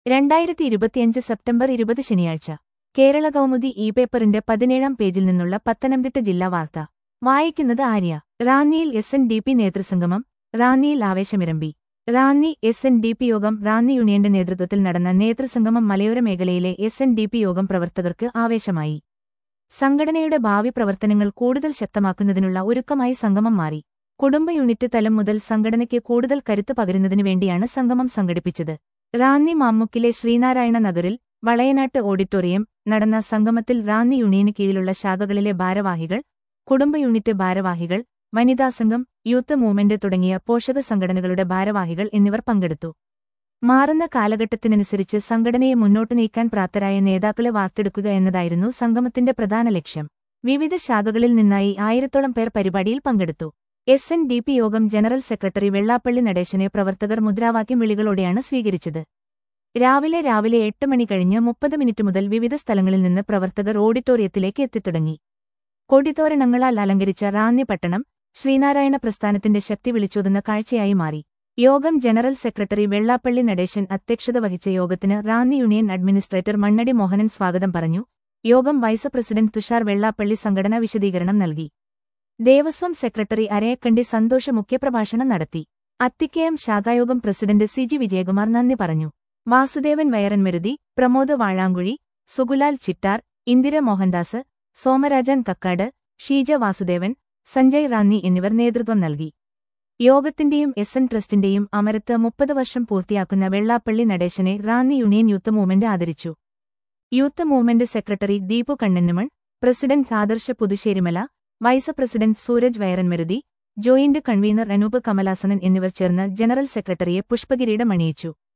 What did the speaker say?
രണ്ടായിരത്തി ഇരുപത്തിയഞ്ച് സെപ്റ്റംബർ ഇരുപത് ശനിയാഴ്ച കേരള കൗമുദി ഇ പേപ്പറിന്റെ പതിനേഴാം പേജിൽ നിന്നുള്ള പത്തനംതിട്ട ജില്ലാ വാർത്ത വായിക്കുന്നത് ആര്യ റാന്നിയിൽ എസ് എൻ ഡി പി നേതൃസംഗമം റാന്നിയിൽ ആവേശമിരമ്പി Ranni S N D P യോഗം റാന്നി യൂണിയന്റെ നേതൃത്വത്തിൽ നടന്ന നേതൃസംഗമം മലയോര മേഖലയിലെ എസ് എൻ ഡി പി യോഗം പ്രവർത്തകർക്ക് ആവേശമായി സംഘടനയുടെ ഭാവി പ്രവർത്തനങ്ങൾ കൂടുതൽ ശക്തമാക്കുന്നതിനുള്ള ഒരുക്കമായി സംഗമം മാറി കുടുംബ യൂണിറ്റ് തലം മുതൽ സംഘടനയ്ക്ക് കൂടുതൽ കരുത്ത് പകരുന്നതിനു വേണ്ടിയാണ് സംഗമം സംഘടിപ്പിച്ചത് റാന്നി മാമ്മുക്കിലെ ശ്രീനാരായണ നഗറിൽ വളയനാട്ട് ഓഡിറ്റോറിയം നടന്ന സംഗമത്തിൽ റാന്നി യൂണിയന് കീഴിലുള്ള ശാഖകളിലെ ഭാരവാഹികൾ കുടുംബ യൂണിറ്റ് ഭാരവാഹികൾ വനിതാ സംഘം യൂത്ത് മൂവ്മെന്റ് തുടങ്ങിയ പോഷക സംഘടനകളുടെ ഭാരവാഹികൾ എന്നിവർ പങ്കെടുത്തു മാറുന്ന കാലഘട്ടത്തിനനുസരിച്ച് സംഘടനയെ മുന്നോട്ടു നീക്കാൻ പ്രാപ്തരായ നേതാക്കളെ വാർത്തെടുക്കുക എന്നതായിരുന്നു സംഗമത്തിന്റെ പ്രധാന ലക്ഷ്യം വിവിധ ശാഖകളിൽ നിന്നായി ആയിരത്തോളം പേർ പരിപാടിയിൽ പങ്കെടുത്തു എസ് എൻ ഡി പി യോഗം ജനറൽ സെക്രട്ടറി വെള്ളാപ്പള്ളി നടേശനെ പ്രവർത്തകർ മുദ്രാവാക്യം വിളികളോടെയാണ് സ്വീകരിച്ചത് രാവിലെ രാവിലെ എട്ട് മണി കഴിഞ്ഞ് മുപ്പത് മിനിറ്റ് മുതൽ വിവിധ സ്ഥലങ്ങളിൽ നിന്ന് പ്രവർത്തകർ ഓഡിറ്റോറിയത്തിലേക്ക് എത്തിത്തുടങ്ങി കൊടിത്തോരണങ്ങളാൽ അലങ്കരിച്ച റാന്നി പട്ടണം ശ്രീനാരായണ പ്രസ്ഥാനത്തിന്റെ ശക്തി വിളിച്ചോതുന്ന കാഴ്ചയായി മാറി യോഗം ജനറൽ സെക്രട്ടറി വെള്ളാപ്പള്ളി നടേശൻ അധ്യക്ഷത വഹിച്ച യോഗത്തിന് റാന്നി യൂണിയൻ അഡ്മിനിസ്ട്രേറ്റർ മണ്ണടി മോഹനൻ സ്വാഗതം പറഞ്ഞു യോഗം വൈസ് പ്രസിഡന്റ് തുഷാർ വെള്ളാപ്പള്ളി സംഘടനാ വിശദീകരണം നൽകി ദേവസ്വം സെക്രട്ടറി അരയക്കണ്ടി സന്തോഷ മുഖ്യപ്രഭാഷണം നടത്തി അത്തിക്കയം ശാഖായോഗം പ്രസിഡന്റ് സി ജി വിജയകുമാർ നന്ദി പറഞ്ഞു വാസുദേവൻ വയറൻമരുതി പ്രമോദ് വാഴാങ്കുഴി സുഗുലാൽ ചിറ്റാർ ഇന്ദിര മോഹൻദാസ് സോമരാജൻ കക്കാട് ഷീജ വാസുദേവൻ സഞ്ജയ് റാന്നി എന്നിവർ നേതൃത്വം നൽകി യോഗത്തിന്റെയും എസ് എൻ ട്രസ്റ്റിന്റെയും അമരത്ത് മുപ്പത് വർഷം പൂർത്തിയാക്കുന്ന വെള്ളാപ്പള്ളി നടേശനെ റാന്നി യൂണിയൻ യൂത്ത് മൂവ്മെന്റ് ആദരിച്ചു youth movement secretary Deepu Kannannumon president Adarsh Puthusserimala vice president Sooraj Vayaranmaruthi joint convener Anoop Kamalasanan എന്നിവർ ചേർന്ന് ജനറൽ സെക്രട്ടറിയെ പുഷ്പകിരീടം അണിയിച്ചു